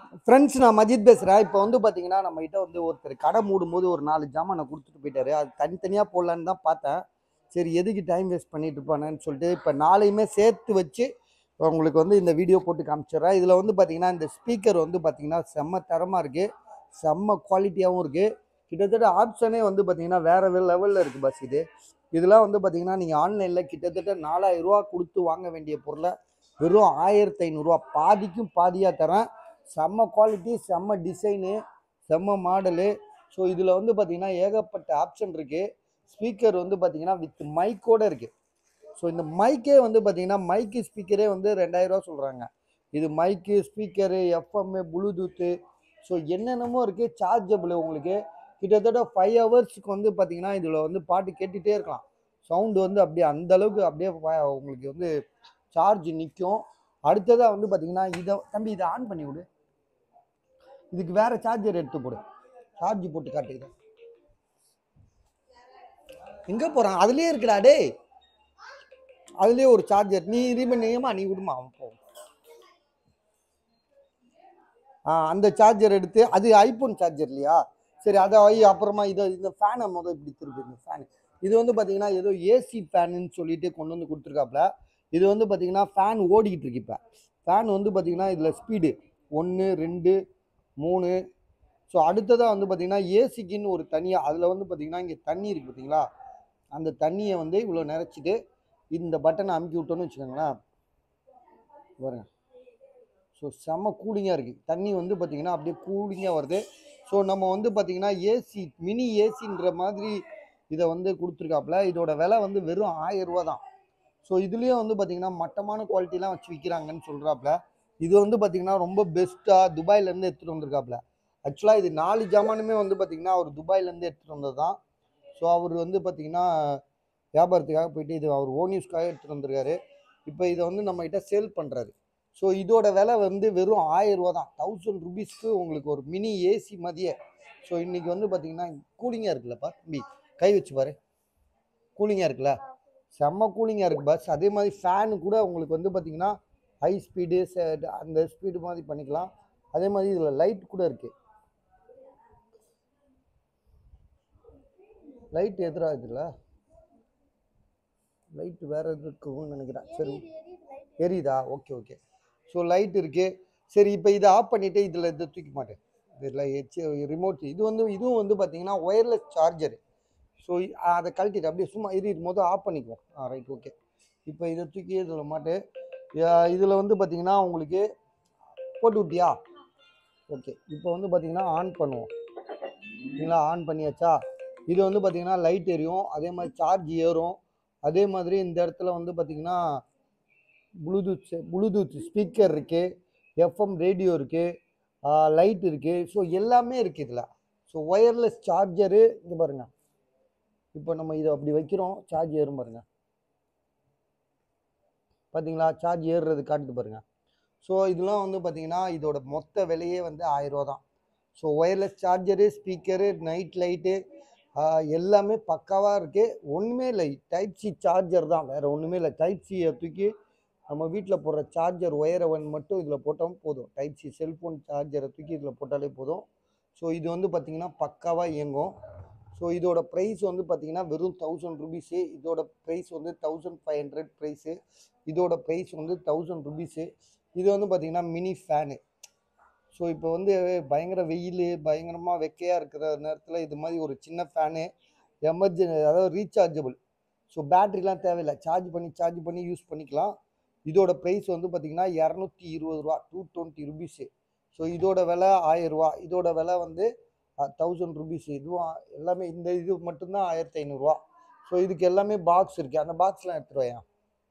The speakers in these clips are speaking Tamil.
ஃப்ரெண்ட்ஸ் நான் மஜித் பேசுகிறேன் இப்போ வந்து பார்த்தீங்கன்னா நம்ம கிட்ட வந்து ஒருத்தர் கடை மூடும்போது ஒரு நாலு ஜாமானை கொடுத்துட்டு போயிட்டாரு அது தனித்தனியாக போடலான்னு தான் பார்த்தேன் சரி எதுக்கு டைம் வேஸ்ட் பண்ணிட்டு இருப்பானேன்னு சொல்லிட்டு இப்போ நாளையுமே சேர்த்து வச்சு உங்களுக்கு வந்து இந்த வீடியோ போட்டு காமிச்சிடுறேன் இதில் வந்து பார்த்தீங்கன்னா இந்த ஸ்பீக்கர் வந்து பார்த்தீங்கன்னா செம்ம தரமாக இருக்குது செம்ம குவாலிட்டியாகவும் இருக்குது கிட்டத்தட்ட ஆப்ஷனே வந்து பார்த்தீங்கன்னா வேறு லெவலில் இருக்குது பஸ் இது இதெல்லாம் வந்து பார்த்தீங்கன்னா நீங்கள் ஆன்லைனில் கிட்டத்தட்ட நாலாயிரம் ரூபா கொடுத்து வாங்க வேண்டிய பொருளை வெறும் ஆயிரத்தி ஐநூறுரூவா பாதிக்கும் பாதியாக தரேன் செம்ம குவாலிட்டி செம்ம டிசைனு செம்ம மாடலு ஸோ இதில் வந்து பார்த்தீங்கன்னா ஏகப்பட்ட ஆப்ஷன் இருக்குது ஸ்பீக்கர் வந்து பார்த்தீங்கன்னா வித் மைக்கோட இருக்குது ஸோ இந்த மைக்கே வந்து பார்த்தீங்கன்னா மைக்கு ஸ்பீக்கரே வந்து ரெண்டாயிரரூவா சொல்கிறாங்க இது mic speaker FM Bluetooth so என்னென்னமோ இருக்குது சார்ஜபிள் உங்களுக்கு கிட்டத்தட்ட ஃபைவ் ஹவர்ஸ்க்கு வந்து பார்த்தீங்கன்னா இதில் வந்து பாட்டு கேட்டுகிட்டே இருக்கலாம் சவுண்டு வந்து அப்படியே அந்த அளவுக்கு அப்படியே ஃப- உங்களுக்கு வந்து சார்ஜ் நிற்கும் அடுத்ததாக வந்து பார்த்தீங்கன்னா இதை தம்பி இதை ஆன் பண்ணி விடு இதுக்கு வேற சார்ஜர் எடுத்து போடு சார்ஜ் போட்டு காட்டுங்க எங்க போறான் அதுலயே இருக்குடா டேய் அதுலயே ஒரு சார்ஜர் நீ ரீபன் நீயமா நீ விடுமா அவன் போ ஆ அந்த சார்ஜர் எடுத்து அது ஐபோன் சார்ஜர் இல்லையா சரி அதை வை அப்புறமா இதை இந்த ஃபேனை முதல் இப்படி திருப்பி இந்த ஃபேன் இது வந்து பார்த்தீங்கன்னா ஏதோ ஏசி ஃபேனுன்னு சொல்லிட்டு கொண்டு வந்து கொடுத்துருக்காப்புல இது வந்து பார்த்தீங்கன்னா ஃபேன் ஓடிக்கிட்டு இருக்கு இப்போ ஃபேன் வந்து பார்த்தீங்கன்னா இதில் ஸ்பீடு ஒன்று ரெண்டு மூணு ஸோ அடுத்ததாக வந்து பார்த்தீங்கன்னா ஏசிக்குன்னு ஒரு தனியாக அதில் வந்து பார்த்தீங்கன்னா இங்கே தண்ணி இருக்குது பார்த்தீங்களா அந்த தண்ணியை வந்து இவ்வளோ நிறச்சிட்டு இந்த பட்டனை அமுக்கி விட்டோன்னு வச்சுக்கோங்களேன் பாருங்க ஸோ செம்ம கூலிங்காக இருக்குது தண்ணி வந்து பார்த்தீங்கன்னா அப்படியே கூலிங்காக வருது ஸோ நம்ம வந்து பார்த்தீங்கன்னா ஏசி மினி ஏசின்ற மாதிரி இதை வந்து கொடுத்துருக்காப்புல இதோட விலை வந்து வெறும் ஆயிரம் ரூபா தான் ஸோ இதுலேயும் வந்து பார்த்தீங்கன்னா மட்டமான குவாலிட்டிலாம் வச்சு விற்கிறாங்கன்னு சொல்கிறாப்புல இது வந்து பார்த்தீங்கன்னா ரொம்ப பெஸ்ட்டாக துபாயிலேருந்து எடுத்துகிட்டு வந்திருக்காப்புல ஆக்சுவலாக இது நாலு ஜாமானுமே வந்து பார்த்தீங்கன்னா அவர் துபாயிலேருந்து எடுத்துகிட்டு வந்தது தான் ஸோ அவர் வந்து பார்த்தீங்கன்னா வியாபாரத்துக்காக போயிட்டு இது அவர் ஓன் யூஸ்க்காக எடுத்துகிட்டு வந்திருக்காரு இப்போ இதை வந்து நம்மகிட்ட சேல் பண்ணுறாரு ஸோ இதோட விலை வந்து வெறும் ஆயிரம் ரூபா தான் தௌசண்ட் ருபீஸ்க்கு உங்களுக்கு ஒரு மினி ஏசி மதிய ஸோ இன்னைக்கு வந்து பார்த்தீங்கன்னா கூலிங்காக இருக்குல்லப்பா தம்பி கை வச்சு பாரு கூலிங்காக இருக்குல்ல செம்ம கூலிங்காக இருக்குது பஸ் அதே மாதிரி ஃபேனு கூட உங்களுக்கு வந்து பார்த்தீங்கன்னா ஹை ஸ்பீடு அந்த ஸ்பீடு மாதிரி பண்ணிக்கலாம் அதே மாதிரி இதில் லைட் கூட இருக்குது லைட் எதிரா இதில் லைட் வேற எது இருக்கும்னு நினைக்கிறேன் சரி எரியுதா ஓகே ஓகே ஸோ லைட் இருக்கு சரி இப்போ இதை ஆஃப் பண்ணிட்டு இதில் இதை தூக்கி மாட்டேன் இதில் ரிமோட் இது வந்து இதுவும் வந்து பார்த்தீங்கன்னா ஒயர்லெஸ் சார்ஜர் ஸோ அதை கழட்டிட்டு அப்படியே சும்மா இது மொதல் ஆஃப் பண்ணிக்குவோம் ஆ ரைட் ஓகே இப்போ இதை தூக்கி இதில் மாட்டு இதில் வந்து பார்த்தீங்கன்னா உங்களுக்கு போட்டு விட்டியா ஓகே இப்போ வந்து பார்த்தீங்கன்னா ஆன் பண்ணுவோம் சரிங்களா ஆன் பண்ணியாச்சா இது வந்து பார்த்தீங்கன்னா லைட் எரியும் அதே மாதிரி சார்ஜ் ஏறும் அதே மாதிரி இந்த இடத்துல வந்து பார்த்தீங்கன்னா ப்ளூடூத் ப்ளூடூத் ஸ்பீக்கர் இருக்குது எஃப்எம் ரேடியோ இருக்குது லைட் இருக்குது ஸோ எல்லாமே இருக்குது இதில் ஸோ ஒயர்லெஸ் சார்ஜரு இங்கே பாருங்க இப்போ நம்ம இதை அப்படி வைக்கிறோம் சார்ஜ் ஏறும் பாருங்க பார்த்தீங்களா சார்ஜ் ஏறுறது காட்டுது பாருங்க ஸோ இதெல்லாம் வந்து பார்த்தீங்கன்னா இதோட மொத்த விலையே வந்து ஆயிரம் ரூபா தான் so wireless charger speaker night light எல்லாமே பக்காவாக இருக்குது ஒன்றுமே இல்லை டைப் சி சார்ஜர் தான் வேறு ஒன்றுமே இல்லை டைப் சியை தூக்கி நம்ம வீட்டில் போடுற சார்ஜர் ஒயரை ஒன் மட்டும் இதில் போட்டாலும் போதும் டைப் சி செல்ஃபோன் சார்ஜரை தூக்கி இதில் போட்டாலே போதும் ஸோ இது வந்து பார்த்திங்கன்னா பக்காவாக இயங்கும் ஸோ இதோட ப்ரைஸ் வந்து பார்த்திங்கன்னா வெறும் தௌசண்ட் ருபீஸு இதோட ப்ரைஸ் வந்து தௌசண்ட் ஃபைவ் ஹண்ட்ரட் ப்ரைஸு இதோட ப்ரைஸ் வந்து தௌசண்ட் ருபீஸு இது வந்து பார்த்திங்கன்னா மினி ஃபேனு ஸோ இப்போ வந்து பயங்கர வெயில் பயங்கரமாக வெக்கையாக இருக்கிற நேரத்தில் இது மாதிரி ஒரு சின்ன ஃபேனு எமர்ஜென் அதாவது ரீசார்ஜபிள் ஸோ பேட்டரிலாம் தேவையில்லை சார்ஜ் பண்ணி சார்ஜ் பண்ணி யூஸ் பண்ணிக்கலாம் இதோட ப்ரைஸ் வந்து பார்த்திங்கன்னா இரநூத்தி இருபது ரூபா டூ டுவெண்ட்டி ருபீஸு ஸோ இதோட விலை ஆயிரம் ரூபா இதோட விலை வந்து தௌசண்ட் ருபீஸ் இதுவும் எல்லாமே இந்த இது மட்டும்தான் ஆயிரத்தி ஐநூறுரூவா ஸோ இதுக்கு எல்லாமே பாக்ஸ் இருக்குது அந்த பாக்ஸ்லாம் எடுத்துகிட்டு வாயா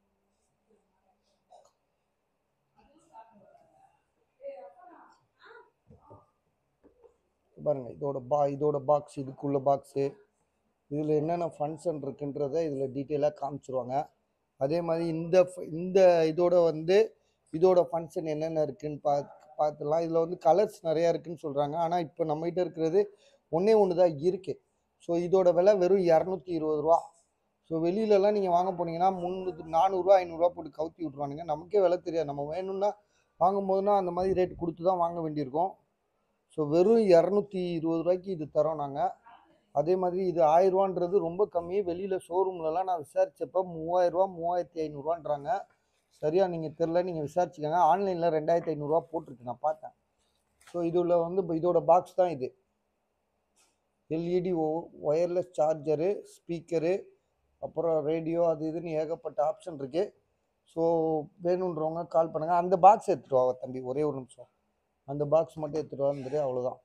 பாருங்க இதோட பா இதோட பாக்ஸ் இதுக்குள்ள பாக்ஸு இதில் என்னென்ன ஃபங்க்ஷன் இருக்குன்றதை இதில் டீட்டெயிலாக காமிச்சிருவாங்க அதே மாதிரி இந்த ஃப- இந்த இதோட வந்து இதோட ஃபங்க்ஷன் என்னென்ன இருக்குன்னு பா பார்த்துலாம் இதில் வந்து கலர்ஸ் நிறையா இருக்குன்னு சொல்கிறாங்க ஆனால் இப்போ நம்மகிட்ட இருக்கிறது ஒன்றே ஒன்று தான் இருக்குது ஸோ இதோட விலை வெறும் இரநூத்தி இருபது ரூபா ஸோ வெளியிலலாம் நீங்கள் வாங்க போனீங்கன்னா முந்நூறு நானூறுரூவா ஐநூறுரூவா போட்டு கவுத்தி விட்ருவானுங்க நமக்கே விலை தெரியாது நம்ம வேணும்னா வாங்கும்போதுனா அந்த மாதிரி ரேட் கொடுத்து தான் வாங்க வேண்டியிருக்கும் ஸோ வெறும் இரநூத்தி இருபது ரூபாய்க்கு இது தரோம் நாங்கள் அதே மாதிரி இது ஆயிரரூவான்றது ரொம்ப கம்மி வெளியில் ஷோரூம்லலாம் நான் விசாரிச்சப்போ மூவாயிரரூவா மூவாயிரத்தி ஐநூறுரூவான்றாங்க சரியாக நீங்கள் தெரில நீங்கள் விசாரிச்சுக்கோங்க ஆன்லைனில் ரெண்டாயிரத்தி ஐநூறுரூவா போட்டிருக்கு நான் பார்த்தேன் ஸோ இதில் வந்து இப்ப இதோட பாக்ஸ் தான் இது எல்இடி ஒயர்லெஸ் சார்ஜரு ஸ்பீக்கரு அப்புறம் ரேடியோ அது இதுன்னு ஏகப்பட்ட ஆப்ஷன் இருக்குது ஸோ வேணுன்றவங்க கால் பண்ணுங்கள் அந்த பாக்ஸ் எடுத்துகிட்டு வா தம்பி ஒரே ஒரு நிமிஷம் அந்த பாக்ஸ் மட்டும் எடுத்துகிட்டு வந்துரு அவ்வளோதான்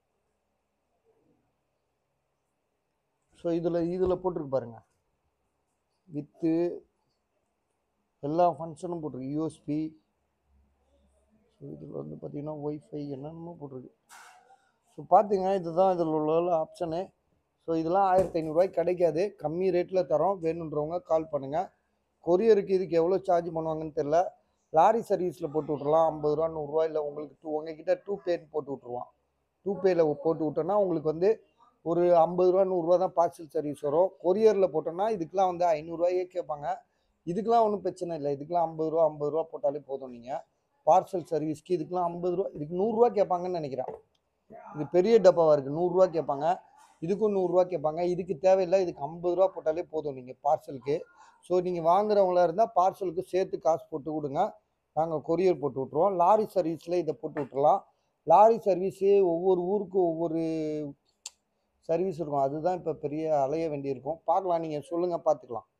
ஸோ இதில் இதில் போட்டிருக்கு பாருங்க வித்து எல்லா ஃபங்க்ஷனும் போட்டிருக்கு யூஎஸ்பி ஸோ இதில் வந்து பார்த்தீங்கன்னா ஒய்ஃபை என்னென்னமோ போட்டிருக்கு ஸோ பார்த்தீங்க இதுதான் இதில் உள்ள ஆப்ஷனு ஸோ இதெல்லாம் ஆயிரத்தி ஐநூறுரூவாய்க்கு கிடைக்காது கம்மி ரேட்டில் தரோம் வேணுன்றவங்க கால் பண்ணுங்கள் கொரியருக்கு இதுக்கு எவ்வளோ சார்ஜ் பண்ணுவாங்கன்னு தெரில லாரி சர்வீஸில் போட்டு விட்றலாம் ஐம்பது ரூபா நூறுரூவா இல்லை உங்களுக்கு டூ உங்ககிட்ட டூ பேன்னு போட்டு விட்ருவான் டூ பேயில் போட்டு விட்டோன்னா உங்களுக்கு வந்து ஒரு ஐம்பது ரூபா நூறுரூவா தான் பார்சல் சர்வீஸ் வரும் கொரியரில் போட்டோன்னா இதுக்கெலாம் வந்து ஐநூறுரூவாயே கேட்பாங்க இதுக்கெலாம் ஒன்றும் பிரச்சனை இல்லை இதுக்கெலாம் ஐம்பது ரூபா ஐம்பது ரூபா போட்டாலே போதும் நீங்கள் பார்சல் சர்வீஸ்க்கு இதுக்கெலாம் ஐம்பது ரூபா இதுக்கு நூறுரூவா கேட்பாங்கன்னு நினைக்கிறேன் இது பெரிய டப்பாவாக இருக்குது நூறுரூவா கேட்பாங்க இதுக்கும் நூறுரூவா கேட்பாங்க இதுக்கு தேவையில்லை இதுக்கு ஐம்பது ரூபா போட்டாலே போதும் நீங்கள் பார்சலுக்கு ஸோ நீங்கள் வாங்குறவங்களா இருந்தால் பார்சலுக்கு சேர்த்து காசு போட்டு கொடுங்க நாங்கள் கொரியர் போட்டு விட்ருவோம் லாரி சர்வீஸில் இதை போட்டு விட்றலாம் லாரி சர்வீஸு ஒவ்வொரு ஊருக்கும் ஒவ்வொரு சர்வீஸ் இருக்கும் அதுதான் இப்போ பெரிய அலைய வேண்டியிருக்கும் பார்க்கலாம் நீங்கள் சொல்லுங்கள் பார்த்துக்கலாம்